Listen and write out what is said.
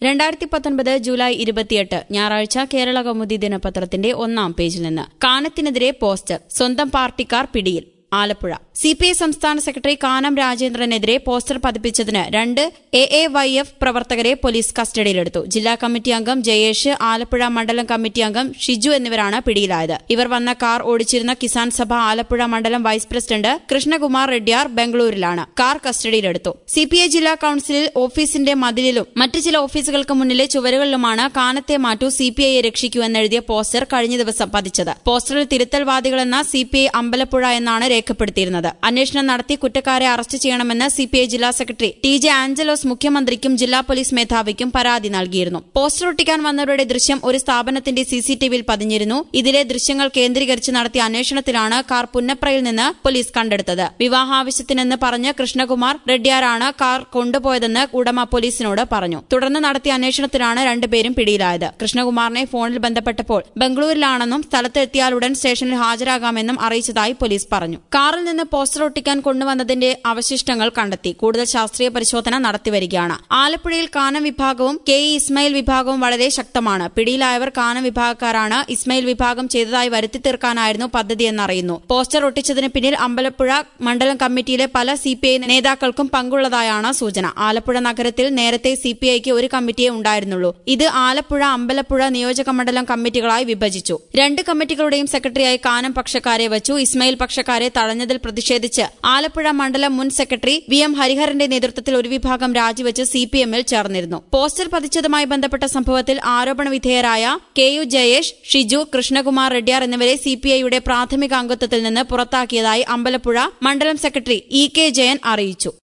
രണ്ടായിരത്തി പത്തൊൻപത് ജൂലൈ ഇരുപത്തിയെട്ട് ഞായറാഴ്ച കേരള കൗമുദി ദിനപത്രത്തിന്റെ ഒന്നാം പേജിൽ നിന്ന് കാനത്തിനെതിരെ പോസ്റ്റർ സ്വന്തം പാർട്ടിക്കാർ പിടിയിൽ ആലപ്പുഴ സി പി ഐ സംസ്ഥാന സെക്രട്ടറി കാനം രാജേന്ദ്രനെതിരെ പോസ്റ്റർ പതിപ്പിച്ചതിന് രണ്ട് എ എ വൈ എഫ് പ്രവർത്തകരെ പോലീസ് കസ്റ്റഡിയിലെടുത്തു ജില്ലാ കമ്മിറ്റി അംഗം ജയേഷ് ആലപ്പുഴ മണ്ഡലം കമ്മിറ്റി അംഗം ഷിജു എന്നിവരാണ് പിടിയിലായത് ഇവർ വന്ന കാർ ഓടിച്ചിരുന്ന കിസാൻ സഭ ആലപ്പുഴ മണ്ഡലം വൈസ് പ്രസിഡന്റ് കൃഷ്ണകുമാർ റെഡ്ഡിയാർ ബംഗളൂരിലാണ് കാർ കസ്റ്റഡിയിലെടുത്തു സി പി ഐ ജില്ലാ കൌൺസിലിൽ ഓഫീസിന്റെ മതിലിലും മറ്റ് ചില ഓഫീസുകൾക്ക് മുന്നിലെ ചുവരുകളിലുമാണ് കാനത്തെ മാറ്റു സി പി ഐയെ രക്ഷിക്കൂ എന്നെഴുതിയ പോസ്റ്റർ കഴിഞ്ഞ ദിവസം പതിച്ചത് പോസ്റ്ററിൽ തിരുത്തൽവാദികളെന്ന സി പി ഐ അമ്പലപ്പുഴ എന്നാണ് രേഖപ്പെടുത്തിയിരുന്നത് അന്വേഷണം നടത്തി കുറ്റക്കാരെ അറസ്റ്റ് ചെയ്യണമെന്ന് സി പി ഐ ജില്ലാ സെക്രട്ടറി ടി ജെ ആഞ്ചലോസ് മുഖ്യമന്ത്രിക്കും ജില്ലാ പോലീസ് മേധാവിക്കും പരാതി നൽകിയിരുന്നു പോസ്റ്റർ ഒട്ടിക്കാൻ വന്നവരുടെ ദൃശ്യം ഒരു സ്ഥാപനത്തിന്റെ സിസിടിവിയിൽ പതിഞ്ഞിരുന്നു ഇതിലെ ദൃശ്യങ്ങൾ കേന്ദ്രീകരിച്ച് നടത്തിയ അന്വേഷണത്തിലാണ് കാർ പുന്നപ്രയിൽ നിന്ന് പോലീസ് കണ്ടെടുത്തത് വിവാഹാവശ്യത്തിനെന്ന് പറഞ്ഞ് കൃഷ്ണകുമാർ റെഡ്ഡിയാരാണ് കാർ കൊണ്ടുപോയതെന്ന് ഉടമ പോലീസിനോട് പറഞ്ഞു തുടർന്ന് നടത്തിയ അന്വേഷണത്തിലാണ് രണ്ടുപേരും പിടിയിലായത് കൃഷ്ണകുമാറിനെ ഫോണിൽ ബന്ധപ്പെട്ടപ്പോൾ ബംഗളൂരിലാണെന്നും സ്ഥലത്തെത്തിയാലുടൻ സ്റ്റേഷനിൽ ഹാജരാകാമെന്നും അറിയിച്ചതായി പോലീസ് പറഞ്ഞു കാറിൽ നിന്ന് പോസ്റ്റർ ഒട്ടിക്കാൻ കൊണ്ടുവന്നതിന്റെ അവശിഷ്ടങ്ങൾ കണ്ടെത്തി കൂടുതൽ ശാസ്ത്രീയ പരിശോധന നടത്തിവരികയാണ് ആലപ്പുഴയിൽ കാനം വിഭാഗവും കെ ഇ ഇസ്മയിൽ വിഭാഗവും വളരെ ശക്തമാണ് പിടിയിലായവർ കാനം വിഭാഗക്കാരാണ് ഇസ്മയിൽ വിഭാഗം ചെയ്തതായി വരുത്തി തീർക്കാനായിരുന്നു പദ്ധതി എന്നറിയുന്നു പോസ്റ്റർ ഒട്ടിച്ചതിന് പിന്നിൽ അമ്പലപ്പുഴ മണ്ഡലം കമ്മിറ്റിയിലെ പല സി പി ഐ നേതാക്കൾക്കും പങ്കുള്ളതായാണ് സൂചന ആലപ്പുഴ നഗരത്തിൽ നേരത്തെ സി പി ഐക്ക് ഒരു കമ്മിറ്റിയെ ഉണ്ടായിരുന്നുള്ളൂ ഇത് ആലപ്പുഴ അമ്പലപ്പുഴ നിയോജക മണ്ഡലം കമ്മിറ്റികളായി വിഭജിച്ചു രണ്ട് കമ്മിറ്റികളുടെയും സെക്രട്ടറിയായി കാനം പക്ഷക്കാരെ വച്ചു ഇസ്മയിൽ പക്ഷക്കാരെ തടഞ്ഞതിൽ പ്രതിഷേധിച്ച് ആലപ്പുഴ മണ്ഡലം മുൻ സെക്രട്ടറി വി എം ഹരിഹരന്റെ നേതൃത്വത്തിൽ ഒരു വിഭാഗം രാജിവെച്ച് സി പി എമ്മിൽ ചേർന്നിരുന്നു പോസ്റ്റർ പതിച്ചതുമായി ബന്ധപ്പെട്ട സംഭവത്തിൽ ആരോപണ വിധേയരായ കെ യു ജയേഷ് ഷിജു കൃഷ്ണകുമാർ റെഡ്ഡിയാർ എന്നിവരെ സി പി ഐയുടെ പ്രാഥമിക അംഗത്വത്തിൽ നിന്ന് പുറത്താക്കിയതായി അമ്പലപ്പുഴ മണ്ഡലം സെക്രട്ടറി ഇ കെ ജയൻ അറിയിച്ചു